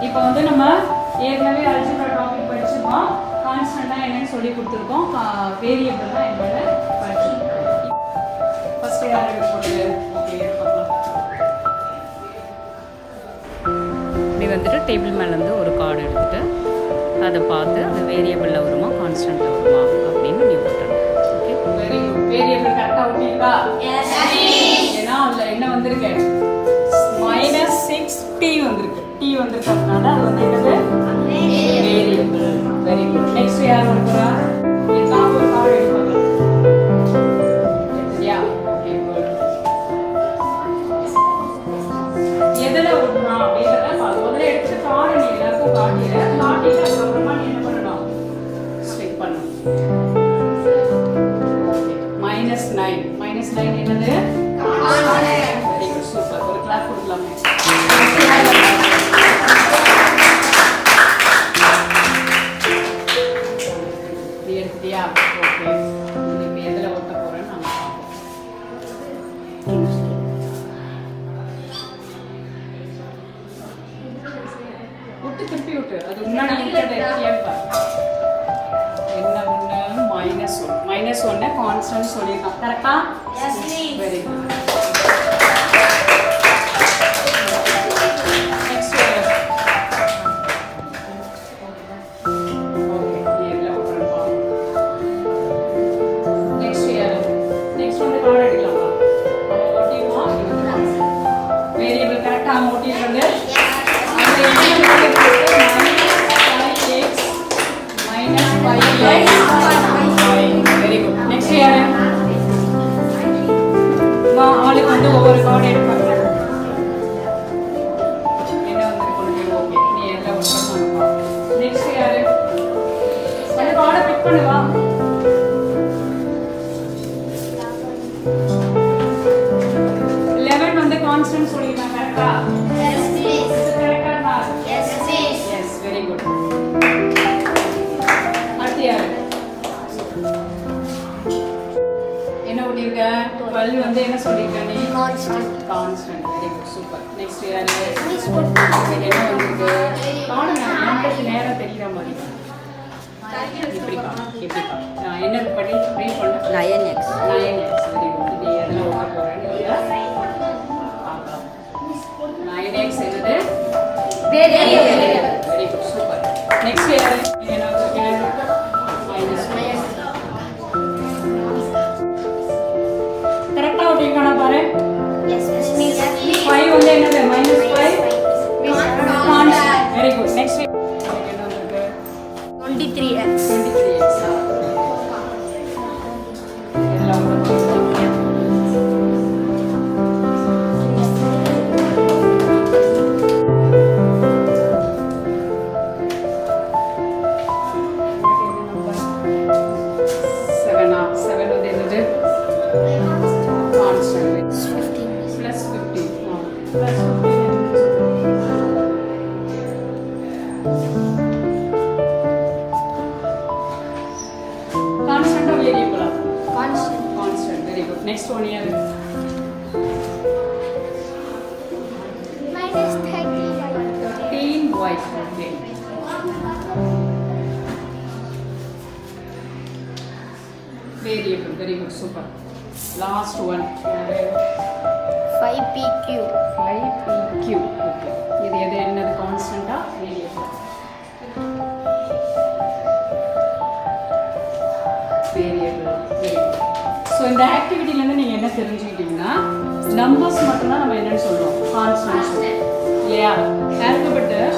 இப்போ வந்து நம்ம ஏற்கனவே அல்ஜிப்ரா டாபிக் படிச்சிருக்கோம் கான்ஸ்டன்ட்னா என்னன்னு சொல்லி கொடுத்துருக்கோம் வேரியபிள்னா என்னன்னு படிச்சிருக்கோம் ஃபர்ஸ்ட் யார் போட்டு ஓகே பார்க்கலாம் இப்படி வந்துட்டு டேபிள் மேலேருந்து ஒரு கார்டு எடுத்துட்டு அதை பார்த்து அது வேரியபிளில் வருமா கான்ஸ்டண்ட்டில் வருமா அப்படின்னு நீ போட்டுருங்க ஓகே வெரி குட் வேரியபிள் கரெக்டாக ஒட்டியிருக்கா ஏன்னா அதில் என்ன வந்திருக்கு மைனஸ் சிக்ஸ் டி வந்திருக்கு டி வந்திருக்கிறதுனால அது வந்து என்னது வேரியபிள் வெரி குட் நெக்ஸ்ட் யார் வரப்போறா எல்லாம் ஒரு கார்டு எடுப்பாங்க சரியா ஓகே குட் எதுல ஓட்டுறான் அப்படின்றத பாரு. முதல்ல எடுத்து கார்டு நீ எல்லாருக்கும் காட்டிடு காட்டிட்டு அதுக்கப்புறமா நீ என்ன பண்ணணும் ஸ்டிக் பண்ணணும் மைனஸ் நைன் மைனஸ் நைன் என்னது வெரி குட் சூப்பர் ஒரு கிளாப் கொடுக்கலாமே நீ எடுத்துட்டியா ஓகே இப்போ எதில் ஒட்ட போகிறேன்னு நம்ம பார்ப்போம் விட்டு திருப்பி விட்டு அது முன்னாடி இருக்கிறத கேட்பேன் என்ன ஒன்று மைனஸ் ஒன் மைனஸ் ஒன்று கான்ஸ்டன்ட் சொல்லியிருக்கான் கரெக்டா வெரி குட் நெக்ஸ்ட் ஓகே இயரில் அப்புறம் பார்ப்போம் நெக்ஸ்ட் இயர் நெக்ஸ்ட் வந்து கார்டு எடுக்கலாமா அவன் ஒட்டிடுவான் இது வந்து வேரியபிள் கரெக்டாக அவன் ஒட்டிடுறது அதில் என்ன minus five X very good next year ஆளுக்கு வந்து ஒவ்வொரு கார்டு எடுப்பாங்க என்ன வந்திருக்கு ஓகே நீ எல்லாம் ஒட்டுமா நெக்ஸ்ட் யாரு அந்த கார்டை பிக் பண்ணுவா லெவன் வந்து கான்ஸ்டன்ட் சொல்லிருக்காங்க கரெக்டா கரெக்டா எஸ் வெரி குட் அடுத்து யாரு என்ன பண்ணிருக்க டுவெல் வந்து என்ன சொல்லிருக்க நீ constant very good super next யாரு இது என்ன வந்திருக்கு காணுங்க நம்மளுக்கு நேரம் தெரியுற மாதிரி இப்படிப்பா இப்படிப்பா நான் என்ன படி ரீட் பண்ண nine X nine X very good நீ எதில் ஓட போகிறேன்னு பார்க்கலாம் நைன் எக்ஸ் என்னது very good super next year என்ன வச்சிருக்கேன் மைனஸ் கரெக்டாக ஓட்டிருக்கானா பாரு ஃபைவ் வந்து என்னது minus five very good next என்ன வந்திருக்கு டுவெண்ட்டி த்ரீ எக்ஸா எல்லாம் செவனா செவன் வந்து என்னது கான்ஸ்டன்ட் ப்ளஸ் ஃபிஃப்டி ப்ளஸ் கான்ஸ்டன்டா வேரியபிளா constant very good next one year thirteen Y okay variable very good super last one five P Q okay இது எது என்னது கான்ஸ்டன்டா variable variable very good so இந்த ஆக்டிவிட்டிலேருந்து நீங்கள் என்ன தெரிஞ்சுக்கிட்டீங்கன்னா நம்பர்ஸ் மட்டும்தான் நம்ம என்னன்னு சொல்றோம் கான்ஸ்டன்ட் இல்லையா அதுக்கப்பட்டு